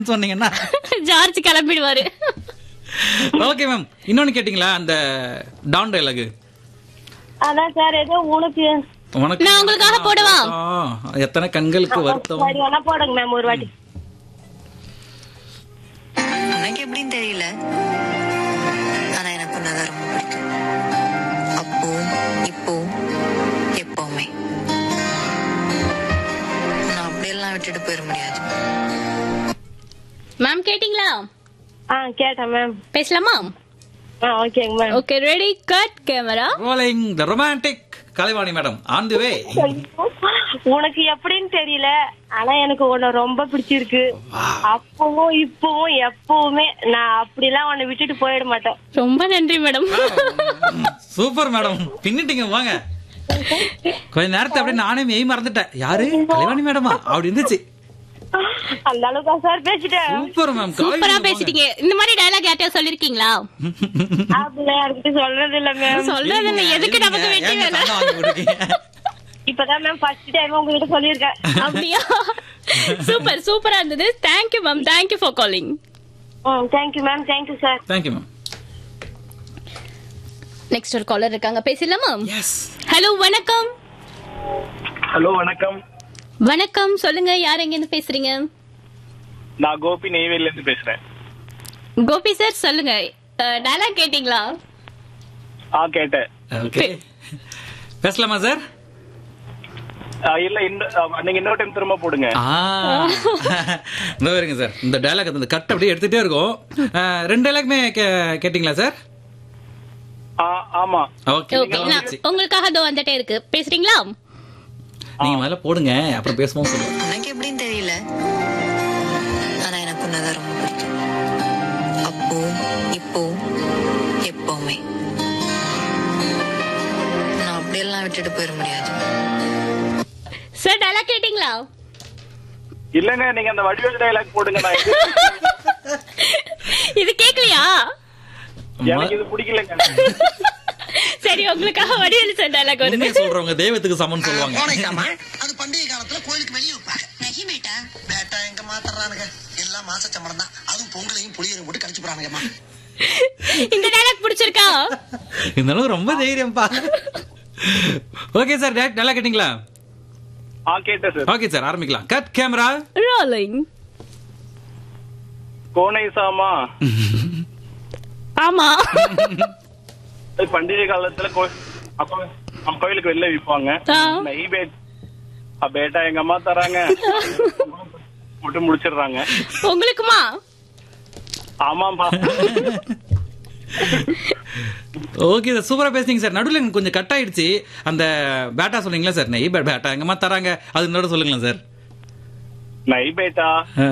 சொன்னீங்கன்னா George கிளம்பிடுவாரு okay ma'am இன்னொன்னு கேட்டிங்களா அந்த டான் டைலாக் அதான் சார் ஏதோ உனக்கு உனக்கு நான் உங்களுக்காக போடவா? ஆ, எத்தனை கண்களுக்கு வருத்தம் சரி வேணா போடுங்க மேம் ஒரு வாட்டி உனக்கு எப்படின்னு தெரியல ஆனா எனக்கு உன்னதான் ரொம்ப பிடிக்கும் அப்போ இப்போ எப்பவுமே நான் அப்படியெல்லாம் விட்டுட்டு போயிட முடியாது மேம் கேட்டிங்களா ஆ கேட்டேன் மேம் பேசலாமா ஆ ஓகேங்க ma'am okay ready cut camera rolling the romantic Kalaivani madam on the way உனக்கு எப்படின்னு தெரியல ஆனா எனக்கு உன்னை ரொம்ப பிடிச்சிருக்கு அப்பவும் இப்பவும் எப்பவுமே நான் அப்படிலாம் உன்னை விட்டுட்டு போயிட மாட்டேன் ரொம்ப நன்றி மேடம் சூப்பர் மேடம் பின்னிட்டீங்க வாங்க கொஞ்ச நேரத்தை அப்படியே நானே மெய் மறந்துட்டேன் யாரு கலைவாணி மேடமா அப்படி இருந்துச்சு அந்த அளவுக்கு சார் பேசிட்டேன் சூப்பர் மேம் சூப்பரா பேசிட்டீங்க இந்த மாதிரி டயலாக் யார்ட்டையா சொல்லிருக்கீங்களா அப்படிலாம் யாருக்கிட்ட சொல்றது இல்ல மேம் சொல்றது இல்ல எதுக்கு நமக்கு வெட்டி வேலை இப்பதான் மேம் ஃபர்ஸ்ட் டைம் உங்ககிட்ட சொல்லியிருக்கேன் அப்படியா சூப்பர் சூப்பரா இருந்தது thank you ma'am thank you for calling hmm thank you ma'am thank you sir thank you ma'am next ஒரு காலர் இருக்காங்க பேசலாமா எஸ் ஹலோ வணக்கம் ஹலோ வணக்கம் வணக்கம் சொல்லுங்க யார் எங்க இருந்து பேசுறீங்க நான் கோபி நெய்வேலில இருந்து பேசுறேன் கோபி சார் சொல்லுங்க டயலாக் கேட்டீங்களா ஆ கேட்டேன் ஓகே பேசலாமா சார் ஆ, இல்ல இந்த ஆ, நீங்க இன்னொரு டைம் திரும்ப போடுங்க ஆ இந்த வருங்க சார் இந்த டயலாக் அந்த கட் அப்படியே எடுத்துட்டே இருக்கும் ஆ, ரெண்டு டயலாக்மே கேட்டிங்களா சார் ஆ, ஆமா ஓகே ஓகே நான் உங்களுக்காக அதோ வந்துட்டே இருக்கு பேசுறீங்களா நீங்க முதல்ல போடுங்க அப்புறம் பேசுவோம் சொல்லுவோம் உனக்கு எப்படின்னு தெரியல ஆனா எனக்கு உன்னதான் ரொம்ப பிடிக்கும் அப்போ இப்போ எப்பவுமே நான் அப்படியெல்லாம் விட்டுட்டு போயிட முடியாது சார் டயலாக் கேட்டீங்களா இல்லங்க நீங்க அந்த வடிவேல் டைலாக் போடுங்க நான் இது- இது கேக்கலையா எனக்கு இது பிடிக்கலங்க சரி உங்களுக்காக வடிவேலு சார் டயலாக் வருது உண்மையை சொல்றவங்க தெய்வத்துக்கு சமன் சொல்லுவாங்க கோணைக்காமா அது பண்டிகை காலத்துல கோயிலுக்கு வெளியே வைப்பாங்க நகிமேட்டா பேட்டா எங்க மாத்தறானுங்க எல்லாம் மாச சம்பளம் தான் அதுவும் பொங்கலையும் புளியரையும் போட்டு கழிச்சு போறானுங்கம்மா இந்த டயலாக் பிடிச்சிருக்கா இருந்தாலும் ரொம்ப தைரியம்ப்பா ஓகே சார் நல்லா கேட்டிங்களா ஆ கேட்டேன் சார் ஓகே சார் ஆரம்பிக்கலாம் கட் கேமரா ரோலிங் கோனை சாமா ஆமா அது பண்டிகை காலத்துல கோ- அப்ப நம்ம கோயிலுக்கு வெளில விற்பாங்க ஆ. நெய் பேட் ஆ, பேட்டா எங்க அம்மா தராங்க போட்டு முடிச்சிடுறாங்க உங்களுக்குமா ஆமாம்பா ஓகே சார் சூப்பரா பேசுனீங்க சார் நடுவில் எனக்கு கொஞ்சம் கட் ஆயிடுச்சு அந்த பேட்டா சொன்னீங்களா சார் நெய் பே- பேட்டா எங்கம்மா தராங்க அது நடு சொல்லுங்களேன் சார் நெய் பேட்டா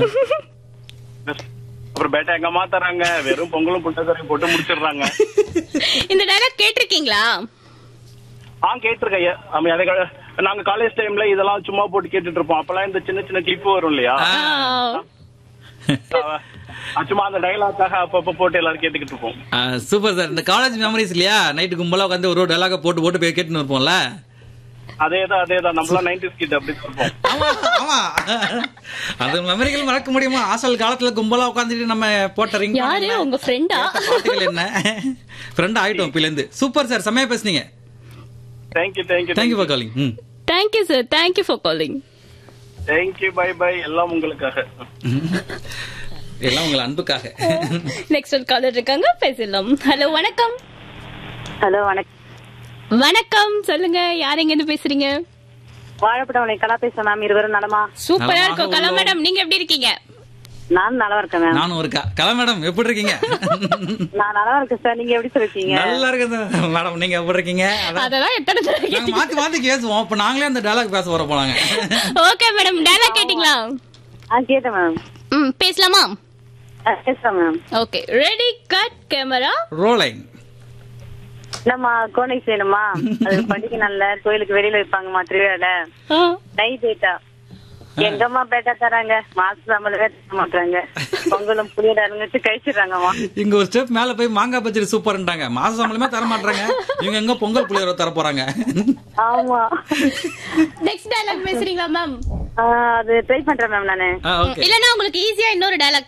அப்புறம் பேட்டா எங்க அம்மா தராங்க வெறும் பொங்கலும் புட்டக்கரையும் போட்டு முடிச்சிடுறாங்க இந்த டயலாக் கேட்டிருக்கீங்களா ஆ கேட்டிருக்கேன் ஐயா. ஆமா, அதை க- நாங்க காலேஜ் டைம்ல இதெல்லாம் சும்மா போட்டு கேட்டுட்டு இருப்போம் அப்பெல்லாம் இந்த சின்ன சின்ன கிளிப் வரும் இல்லையா ஆ. அஹ் சும்மா அந்த டைலாக்காக அப்பப்ப போட்டு எல்லாரும் கேட்டுக்கிட்டு இருப்போம் சூப்பர் சார் இந்த காலேஜ் மெமரிஸ் இல்லையா நைட்டு கும்பலா உட்காந்து ஒரு டயலாக போட்டு போட்டு போய் கேட்டுன்னு இருப்போம்ல அதேதான் அதேதான் நம்மளாம் நைன்டி கிட் அப்படி இருப்போம் ஆமா ஆமா அது மெமரிகள் மறக்க முடியுமா ஹாஸ்டல் காலத்துல கும்பலா உட்காந்துட்டு நம்ம போட்ட ரிங் யாரு உங்க ஃப்ரெண்டா பாட்டுகள் என்ன ஃப்ரெண்ட் ஆயிட்டோம் இருந்து சூப்பர் சார் செம்மையா பேசுனீங்க thank you thank you thank you for calling hmm thank you sir thank you for calling thank you bye bye எல்லாம் உங்களுக்காக எல்லாம் உங்கள் அன்புக்காக நெக்ஸ்ட் ஒரு காலர் இருக்காங்க பேசலாம் ஹலோ வணக்கம் ஹலோ வணக்கம் வணக்கம் சொல்லுங்க யார் எங்க இருந்து பேசுறீங்க வாழைப்படம் உனக்கு கலா பேசுறேன் மேம் இருவரும் நலமா சூப்பரா நலமாக இருக்கும் கலா உள்ளோம். மேடம் நீங்க எப்படி இருக்கீங்க நான் நல்லா இருக்கேன் மேம் நானும் இருக்கா கலா மேடம் எப்படி இருக்கீங்க நான் நல்லா இருக்கேன் சார் நீங்க எப்படி இருக்கீங்க நல்லா இருக்கு மேடம் நீங்க எப்படி இருக்கீங்க அதான் அதெல்லாம் எத்தனை தடவை நாங்க மாத்தி மாத்தி பேசுவோம் இப்ப நாங்களே அந்த டயலாக் பேச வர போலாங்க ஓகே மேடம் டயலாக் கேட்டிங்களா ஆ கேட்டேன் மேம் ம் பேசலாமா பேசுறேன் ma'am okay ready cut camera rolling நம்ம கோனை செய்யணுமா அது பண்டிகை நல்ல கோயிலுக்கு வெளியில வைப்பாங்கம்மா திருவிழால நை பேட்டா எங்கம்மா பேட்டா தராங்க மாச சம்பளமே தர மாட்டாங்க பொங்கலும் புளியோட அருங்கிட்டு கழிச்சிடுறாங்கம்மா இங்க ஒரு ஸ்டெப் மேல போய் மாங்காய் பச்சடி சூப்பர்ன்றாங்க மாச சம்பளமே தர மாட்டாங்க இவங்க எங்க பொங்கல் புளியோர தர போறாங்க ஆமா நெக்ஸ்ட் டயலாக் பேசுறீங்களா மேம் ஆ, அது ட்ரை பண்றேன் மேம் நானு ஆ ஓகே இல்லன்னா உங்களுக்கு ஈஸியா இன்னொரு டயலாக்